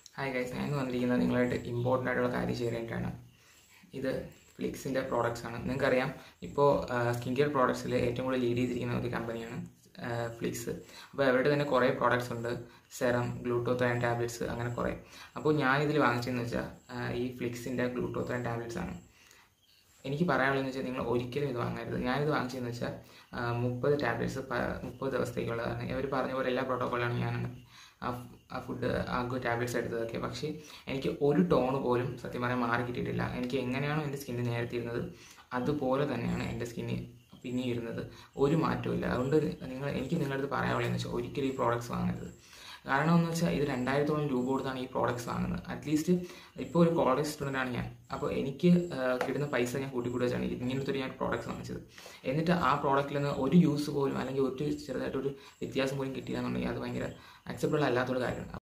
hi guys ഞാൻ ഇന്ന് വന്നിരിക്കുന്നത് നിങ്ങളായിട്ട് ഇമ്പോർട്ടൻ്റ് ആയിട്ടുള്ള കാര്യം ഷെയർ ചെയ്യാനായിട്ടാണ് ഇത് ഫ്ലിക്സിൻ്റെ പ്രോഡക്റ്റ്സ് ആണ് നിങ്ങൾക്കറിയാം ഇപ്പോൾ സ്കിൻ കെയർ പ്രോഡക്ട്സിൽ ഏറ്റവും കൂടുതൽ ലീഡ് ചെയ്തിരിക്കുന്ന ഒരു കമ്പനിയാണ് ഫ്ലിക്സ് അപ്പോൾ അവരുടെ തന്നെ കുറേ പ്രോഡക്റ്റ്സ് ഉണ്ട് സെറം ഗ്ലൂട്ടോത്തൈൻ ടാബ്ലറ്റ്സ് അങ്ങനെ കുറേ അപ്പോൾ ഞാൻ ഇതിൽ വാങ്ങിച്ചതെന്ന് വെച്ചാൽ ഈ ഫ്ലിക്സിൻ്റെ ഗ്ലൂട്ടോത്തൈൻ ടാബ്ലറ്റ്സ് ആണ് എനിക്ക് പറയാനുള്ളതെന്ന് വെച്ചാൽ നിങ്ങൾ ഒരിക്കലും ഇത് വാങ്ങരുത് ഞാനിത് വാങ്ങിച്ചതെന്ന് വെച്ചാൽ മുപ്പത് ടാബ്ലറ്റ്സ് മുപ്പത് ദിവസത്തേക്കുള്ളതാണ് ഇവർ പറഞ്ഞ പോലെ എല്ലാ പ്രോട്ടോക്കോളാണ് ഞാൻ ആ ആ ഫുഡ് ആ ടാബ്ലറ്റ്സ് എടുത്തതൊക്കെ പക്ഷേ എനിക്ക് ഒരു ടോൺ പോലും സത്യം പറയാൻ മാറി കിട്ടിയിട്ടില്ല എനിക്ക് എങ്ങനെയാണോ എൻ്റെ സ്കിന്ന് നേരത്തെ ഇരുന്നത് അതുപോലെ തന്നെയാണ് എൻ്റെ സ്കിന്ന് പിന്നെ ഇരുന്നത് ഒരു മാറ്റവും ഇല്ല അതുകൊണ്ട് നിങ്ങൾ എനിക്ക് നിങ്ങളുടെ അടുത്ത് പറയാനുള്ളതെന്ന് വെച്ചാൽ ഒരിക്കലും ഈ പ്രോഡക്റ്റ്സ് വാങ്ങരുത് കാരണം എന്ന് വെച്ചാൽ ഇത് രണ്ടായിരത്തോളം രൂപ കൊടുത്താണ് ഈ പ്രോഡക്റ്റ്സ് വാങ്ങുന്നത് അറ്റ്ലീസ്റ്റ് ഇപ്പോൾ ഒരു കോളേജ് സ്റ്റുഡൻ്റ് ആണ് ഞാൻ അപ്പോൾ എനിക്ക് കിട്ടുന്ന പൈസ ഞാൻ കൂട്ടിക്കൂട്ടി വെച്ചാണ് ഇങ്ങനത്തെ ഒരു ഞാൻ പ്രോഡക്റ്റ്സ് വാങ്ങിച്ചത് എന്നിട്ട് ആ പ്രോഡക്റ്റിൽ നിന്ന് ഒരു യൂസ് പോലും അല്ലെങ്കിൽ ഒരു ചെറുതായിട്ടൊരു വ്യത്യാസം പോലും കിട്ടിയില്ല എന്നുണ്ടെങ്കിൽ അത് ഭയങ്കര അക്സെപ്റ്റബിൾ അല്ലാത്തൊരു കാര്യമാണ്